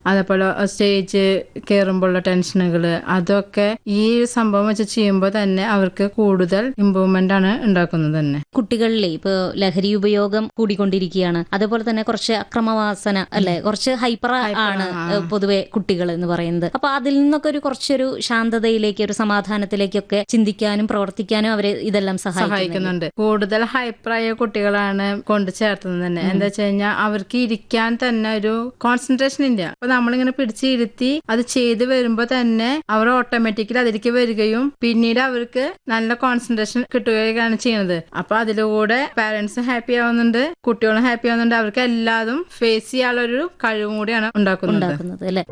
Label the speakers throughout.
Speaker 1: അതേപോലെ സ്റ്റേജ് കയറുമ്പോഴുള്ള ടെൻഷനുകൾ അതൊക്കെ ഈ സംഭവം വെച്ച് ചെയ്യുമ്പോൾ തന്നെ അവർക്ക് കൂടുതൽ ഇമ്പ്രൂവ്മെന്റ് ആണ് ഉണ്ടാക്കുന്നത് തന്നെ
Speaker 2: കുട്ടികളിലെ ഇപ്പൊ ലഹരി ഉപയോഗം കൂടിക്കൊണ്ടിരിക്കുകയാണ് അതേപോലെ തന്നെ കുറച്ച് അക്രമവാസന അല്ലെ കുറച്ച് ഹൈപ്പർ ആണ് ഏഹ്, പൊതുവെ കുട്ടികൾ എന്ന് പറയുന്നത് അപ്പൊ അതിൽ നിന്നൊക്കെ ഒരു കുറച്ചൊരു ശാന്തതയിലേക്ക് ഒരു സമാധാനത്തിലേക്കൊക്കെ ചിന്തിക്കാനും പ്രവർത്തിക്കാനും അവരെ ഇതെല്ലാം സഹായിക്കുന്നു
Speaker 1: സഹായിക്കുന്നുണ്ട് കൂടുതൽ ഹൈപ്പറായ കുട്ടികളാണ് കൊണ്ട് ചേർത്തുന്നത് തന്നെ എന്താ വെച്ച് കഴിഞ്ഞാൽ അവർക്ക് ഇരിക്കാൻ തന്നെ ഒരു കോൺസെൻട്രേഷൻ ഇല്ല അപ്പൊ നമ്മളിങ്ങനെ പിടിച്ചിരുത്തി അത് ചെയ്ത് വരുമ്പോ തന്നെ അവർ ഓട്ടോമാറ്റിക്കലി അതിലേക്ക് വരികയും പിന്നീട് അവർക്ക് നല്ല കോൺസെൻട്രേഷൻ കിട്ടുകയാണ് ചെയ്യുന്നത് അപ്പൊ അതിലൂടെ പാരന്റ്സും ഹാപ്പി ആവുന്നുണ്ട് കുട്ടികളും ഹാപ്പി ആവുന്നുണ്ട് അവർക്ക് എല്ലാതും ഫേസ് ചെയ്യാനുള്ള ഒരു കഴിവും കൂടിയാണ് ഉണ്ടാക്കുന്നത്
Speaker 2: ഉണ്ടാക്കുന്നത് അല്ലെ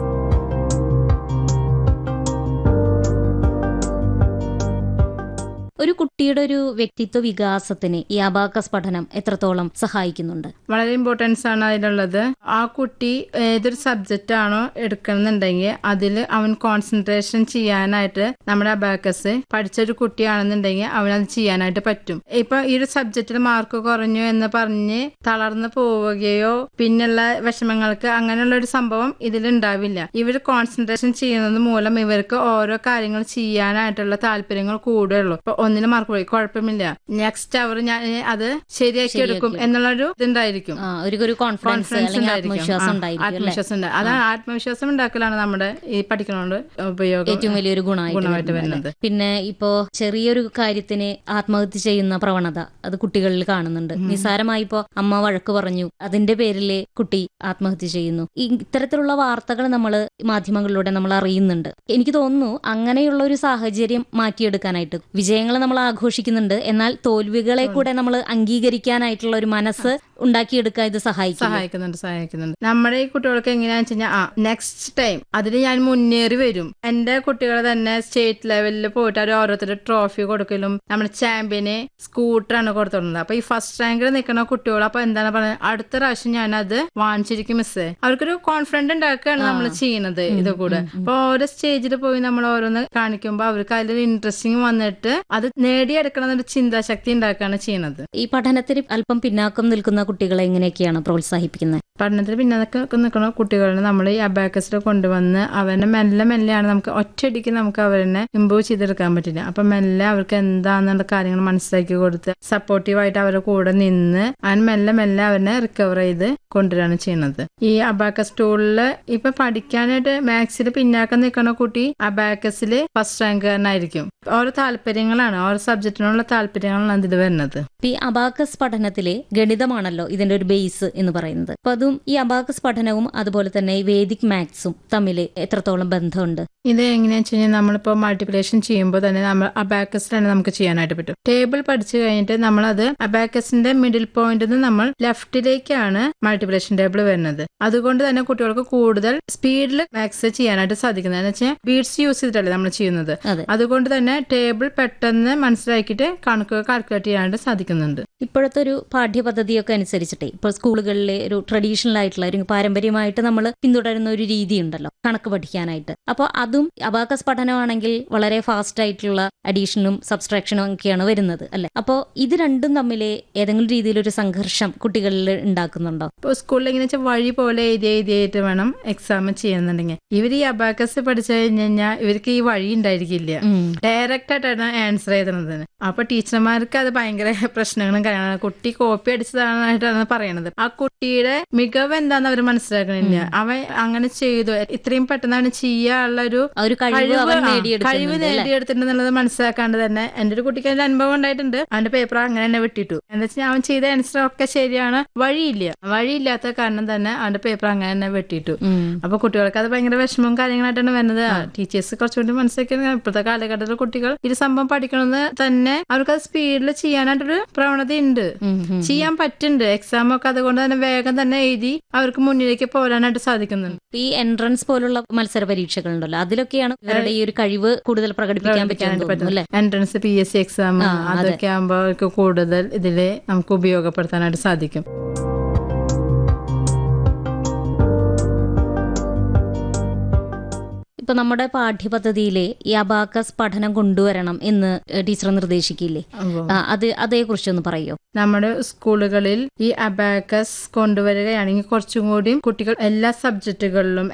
Speaker 2: ഒരു കുട്ടിയുടെ ഒരു വ്യക്തിത്വ വികാസത്തിന് ഈ അബാക്കസ് പഠനം എത്രത്തോളം സഹായിക്കുന്നുണ്ട്
Speaker 1: വളരെ ഇമ്പോർട്ടൻസ് ആണ് അതിലുള്ളത് ആ കുട്ടി ഏതൊരു സബ്ജക്റ്റ് ആണോ എടുക്കണമെന്നുണ്ടെങ്കിൽ അതിൽ അവൻ കോൺസെൻട്രേഷൻ ചെയ്യാനായിട്ട് നമ്മുടെ അബാക്കസ് പഠിച്ചൊരു കുട്ടിയാണെന്നുണ്ടെങ്കിൽ അവനത് ചെയ്യാനായിട്ട് പറ്റും ഇപ്പൊ ഈ ഒരു സബ്ജക്റ്റിൽ മാർക്ക് കുറഞ്ഞു എന്ന് പറഞ്ഞ് തളർന്നു പോവുകയോ പിന്നുള്ള വിഷമങ്ങൾക്ക് അങ്ങനെയുള്ള ഒരു സംഭവം ഇതിലുണ്ടാവില്ല ഇവർ കോൺസെൻട്രേഷൻ ചെയ്യുന്നത് മൂലം ഇവർക്ക് ഓരോ കാര്യങ്ങൾ ചെയ്യാനായിട്ടുള്ള താല്പര്യങ്ങൾ കൂടുകയുള്ളൂ ഇപ്പൊ ഒന്നിന് മാർക്ക് പോയി കുഴപ്പമില്ല നെക്സ്റ്റ് അവർ ഞാൻ അത് ശരിയാക്കി എടുക്കും എന്നുള്ളൊരു ഇതുണ്ടായിരിക്കും
Speaker 2: ആ, ഒരു ഒരു കോൺഫിഡൻസ്
Speaker 1: കോൺഫിഡൻസ്
Speaker 2: അല്ലെങ്കിൽ
Speaker 1: ഉണ്ടായിരിക്കും.
Speaker 2: ആത്മവിശ്വാസം
Speaker 1: ആ,
Speaker 2: ഉണ്ടായിരിക്കും അല്ലെ
Speaker 1: ആത്മവിശ്വാസം ഉണ്ട് അതാണ് ആത്മവിശ്വാസം ഉണ്ടാക്കലാണ് നമ്മുടെ ഈ പഠിക്കണോണ്ട് ഉപയോഗം
Speaker 2: ഏറ്റവും വലിയൊരു ഗുണമായിട്ട്
Speaker 1: ഗുണമായിട്ട്
Speaker 2: വരുന്നത്
Speaker 1: വരുന്നത്.
Speaker 2: അല്ലേ? പിന്നെ ഇപ്പോ ചെറിയൊരു കാര്യത്തിന് ആത്മഹത്യ ചെയ്യുന്ന പ്രവണത അത് കുട്ടികളിൽ കാണുന്നുണ്ട് നിസ്സാരമായി ഇപ്പോ അമ്മ വഴക്ക് പറഞ്ഞു അതിന്റെ പേരില് കുട്ടി ആത്മഹത്യ ചെയ്യുന്നു ഈ ഇത്തരത്തിലുള്ള വാർത്തകൾ നമ്മൾ മാധ്യമങ്ങളിലൂടെ നമ്മൾ അറിയുന്നുണ്ട് എനിക്ക് തോന്നുന്നു അങ്ങനെയുള്ള ഒരു സാഹചര്യം മാറ്റിയെടുക്കാനായിട്ട് വിജയങ്ങൾ നമ്മൾ ആഘോഷിക്കുന്നുണ്ട് എന്നാൽ തോൽവികളെ കൂടെ നമ്മൾ അംഗീകരിക്കാനായിട്ടുള്ള ഒരു മനസ്സ് ഉണ്ടാക്കിയെടുക്കാൻ ഇത് സഹായിക്കും
Speaker 1: സഹായിക്കുന്നുണ്ട് സഹായിക്കുന്നുണ്ട് നമ്മുടെ ഈ കുട്ടികൾക്ക് എങ്ങനെയാന്ന് വെച്ച് കഴിഞ്ഞാൽ ആ നെക്സ്റ്റ് ടൈം അതിൽ ഞാൻ മുന്നേറി വരും എന്റെ കുട്ടികൾ തന്നെ സ്റ്റേറ്റ് ലെവലിൽ പോയിട്ട് അവർ ഓരോരുത്തരുടെ ട്രോഫി കൊടുക്കലും നമ്മുടെ ചാമ്പ്യന് സ്കൂട്ടറാണ് കൊടുത്തിരുന്നത് അപ്പൊ ഈ ഫസ്റ്റ് റാങ്കിൽ നിൽക്കുന്ന കുട്ടികൾ അപ്പൊ എന്താണ് പറയുന്നത് അടുത്ത പ്രാവശ്യം ഞാൻ അത് വാങ്ങിച്ചിരിക്കും മിസ്സേ അവർക്കൊരു കോൺഫിഡന്റ് ഉണ്ടാക്കുകയാണ് നമ്മൾ ചെയ്യുന്നത് ഇത് കൂടെ അപ്പൊ ഓരോ സ്റ്റേജിൽ പോയി നമ്മൾ ഓരോന്ന് കാണിക്കുമ്പോൾ അവർക്ക് അതിലൊരു ഇൻട്രസ്റ്റിംഗ് വന്നിട്ട് അത് നേടിയെടുക്കണം എന്നൊരു ചിന്താശക്തി ഉണ്ടാക്കുകയാണ് ചെയ്യുന്നത്
Speaker 2: ഈ പഠനത്തിന് അല്പം പിന്നാക്കം നിൽക്കുന്ന കുട്ടികളെ എങ്ങനെയൊക്കെയാണ് പ്രോത്സാഹിപ്പിക്കുന്നത്
Speaker 1: പഠനത്തിൽ പിന്നൊക്കെ നിൽക്കുന്ന കുട്ടികളെ നമ്മൾ ഈ അബാക്കസിൽ കൊണ്ടുവന്ന് അവനെ മെല്ലെ മെല്ലെയാണ് നമുക്ക് ഒറ്റയടിക്ക് നമുക്ക് അവരെ ഇമ്പ്രൂവ് ചെയ്തെടുക്കാൻ പറ്റില്ല അപ്പൊ മെല്ലെ അവർക്ക് എന്താണെന്നുള്ള കാര്യങ്ങൾ മനസ്സിലാക്കി കൊടുത്ത് സപ്പോർട്ടീവായിട്ട് അവരുടെ കൂടെ നിന്ന് അവൻ മെല്ലെ മെല്ലെ അവനെ റിക്കവർ ചെയ്ത് കൊണ്ടുവരികയാണ് ചെയ്യുന്നത് ഈ അബാക്കസ് ടൂളില് ഇപ്പൊ പഠിക്കാനായിട്ട് മാത്സിൽ പിന്നാക്കം നിൽക്കുന്ന കുട്ടി അബാക്കസിൽ ഫസ്റ്റ് റാങ്കുകാരനായിരിക്കും ഓരോ താല്പര്യങ്ങളാണ് ഓരോ സബ്ജക്റ്റിനുള്ള താല്പര്യങ്ങളാണ് അതിൽ വരുന്നത്
Speaker 2: ഇപ്പൊ ഈ അബാക്കസ് പഠനത്തിലെ ഗണിതമാണല്ലോ ഇതിന്റെ ഒരു ബേസ് എന്ന് പറയുന്നത് അപ്പൊ അതും ഈ അബാക്കസ് പഠനവും അതുപോലെ തന്നെ ഈ വേദിക് മാത്സും തമ്മിൽ എത്രത്തോളം ബന്ധമുണ്ട്
Speaker 1: ഇത് എങ്ങനെയാണെന്ന് വെച്ച് കഴിഞ്ഞാൽ നമ്മളിപ്പോൾ മൾട്ടിപ്ലിക്കേഷൻ ചെയ്യുമ്പോൾ തന്നെ നമ്മൾ അബാക്കസിലാണ് നമുക്ക് ചെയ്യാനായിട്ട് പറ്റും ടേബിൾ പഠിച്ചു കഴിഞ്ഞിട്ട് നമ്മളത് അബാക്കസിന്റെ മിഡിൽ പോയിന്റിൽ നിന്ന് നമ്മൾ ലെഫ്റ്റിലേക്കാണ് മൾട്ടിപ്ലിക്കേഷൻ ടേബിൾ വരുന്നത് അതുകൊണ്ട് തന്നെ കുട്ടികൾക്ക് കൂടുതൽ സ്പീഡിൽ മാത്സ് ചെയ്യാനായിട്ട് സാധിക്കുന്നത് എന്ന് വെച്ചാൽ ബീഡ്സ് യൂസ് ചെയ്തിട്ടല്ലേ നമ്മൾ ചെയ്യുന്നത്
Speaker 2: അതെ
Speaker 1: അതുകൊണ്ട് തന്നെ ടേബിൾ പെട്ടെന്ന് മനസ്സിലാക്കിയിട്ട് കണക്കുകൾ കാൽക്കുലേറ്റ് ചെയ്യാനായിട്ട് സാധിക്കുന്നുണ്ട്
Speaker 2: ഇപ്പോഴത്തെ ഒരു പാഠ്യപദ്ധതിയൊക്കെ അനുസരിച്ചിട്ടേ ഇപ്പോൾ സ്കൂളുകളിലെ ഒരു ട്രഡീഷണൽ ആയിട്ടുള്ള ഒരു പാരമ്പര്യമായിട്ട് നമ്മൾ പിന്തുടരുന്ന ഒരു രീതി ഉണ്ടല്ലോ കണക്ക് പഠിക്കാനായിട്ട് അപ്പോൾ അതും അബാക്കസ് പഠനമാണെങ്കിൽ വളരെ ഫാസ്റ്റ് ആയിട്ടുള്ള അഡീഷനും സബ്സ്ട്രാക്ഷനും ഒക്കെയാണ് വരുന്നത് അല്ലെ അപ്പോൾ ഇത് രണ്ടും തമ്മിൽ ഏതെങ്കിലും രീതിയിലൊരു സംഘർഷം കുട്ടികളിൽ ഉണ്ടാക്കുന്നുണ്ടോ
Speaker 1: ഇപ്പോൾ സ്കൂളിൽ എങ്ങനെ വെച്ചാൽ വഴി പോലെ എഴുതി എഴുതിയിട്ട് വേണം എക്സാം ചെയ്യുന്നുണ്ടെങ്കിൽ ഇവർ ഈ അബാക്കസ് പഠിച്ചു കഴിഞ്ഞ് കഴിഞ്ഞാൽ ഇവർക്ക് ഈ വഴി ഉണ്ടായിരിക്കില്ല
Speaker 2: ഉം.
Speaker 1: ഡയറക്റ്റ് ആയിട്ടാണ് ആൻസർ ചെയ്തത് അപ്പൊ ടീച്ചർമാർക്ക് അത് ഭയങ്കര പ്രശ്നങ്ങളും കാര്യങ്ങളും കുട്ടി കോപ്പി അടിച്ചതായിട്ടാണ് പറയണത് ആ കുട്ടിയുടെ മികവ് എന്താന്ന് അവർ മനസ്സിലാക്കണില്ല അവൻ അങ്ങനെ ചെയ്തു ഇത്രയും പെട്ടെന്ന് അവന് ചെയ്യാനുള്ള ഒരു
Speaker 2: ആ ഒരു കഴിവ് അവൻ
Speaker 1: ആ, കഴിവ്
Speaker 2: നേടിയെടുക്കുന്നുണ്ട് അല്ലേ?
Speaker 1: നേടിയെടുത്തിട്ടുണ്ടെന്നുള്ളത് മനസ്സിലാക്കാണ്ട് തന്നെ എന്റെ ഒരു കുട്ടിക്ക് അതിന്റെ അനുഭവം ഉണ്ടായിട്ടുണ്ട് അവന്റെ പേപ്പർ അങ്ങനെ തന്നെ വിട്ടിട്ടു എന്താ വെച്ചാൽ അവൻ ചെയ്ത ആൻസർ ഒക്കെ ശരിയാണ് വഴിയില്ല വഴിയില്ലാത്ത കാരണം തന്നെ അവന്റെ പേപ്പർ അങ്ങനെ തന്നെ വെട്ടിട്ടു
Speaker 2: ഉം.
Speaker 1: അപ്പൊ കുട്ടികൾക്ക് അത് ഭയങ്കര വിഷമവും കാര്യങ്ങളായിട്ടാണ് വരുന്നത് ടീച്ചേഴ്സ് കുറച്ചുകൂടി മനസ്സിലാക്കി ഇപ്പോഴത്തെ കാലഘട്ടത്തിൽ കുട്ടികൾ ഇത് സംഭവം പഠിക്കണമെന്ന് തന്നെ അവർക്ക് അത് സ്പീഡിൽ ചെയ്യാനായിട്ടൊരു പ്രവണത ഉണ്ട്
Speaker 2: ഉം, ഉം.
Speaker 1: ചെയ്യാൻ പറ്റുന്നുണ്ട് എക്സാം ഒക്കെ അതുകൊണ്ട് തന്നെ വേഗം തന്നെ എഴുതി അവർക്ക് മുന്നിലേക്ക് പോരാനായിട്ട് സാധിക്കുന്നുണ്ട്
Speaker 2: ഈ എൻട്രൻസ് പോലുള്ള മത്സര പരീക്ഷകളുണ്ടല്ലോ അതിലൊക്കെയാണ് ഇവരുടെ ഈ ഒരു കഴിവ് കൂടുതൽ പ്രകടിപ്പിക്കാൻ പറ്റുമെന്ന് തോന്നുന്നു അല്ലെ
Speaker 1: entrance P S C exam
Speaker 2: ആ, അതെ.
Speaker 1: അതൊക്കെ ആകുമ്പോൾ അവർക്ക് കൂടുതൽ ഇതില് നമുക്ക് ഉപയോഗപ്പെടുത്താനായിട്ട് സാധിക്കും
Speaker 2: ഇപ്പൊ നമ്മുടെ പാഠ്യപദ്ധതിയിലെ ഈ അബാക്കസ് പഠനം കൊണ്ടുവരണം എന്ന് ടീച്ചർ നിർദ്ദേശിക്കില്ലേ ആ, അത് അതേക്കുറിച്ച് ഒന്ന് പറയോ
Speaker 1: നമ്മുടെ സ്കൂളുകളിൽ ഈ അബാക്കസ് കൊണ്ടുവരികയാണെങ്കിൽ കുറച്ചും കൂടി കുട്ടികൾ എല്ലാ സബ്ജക്റ്റുകളിലും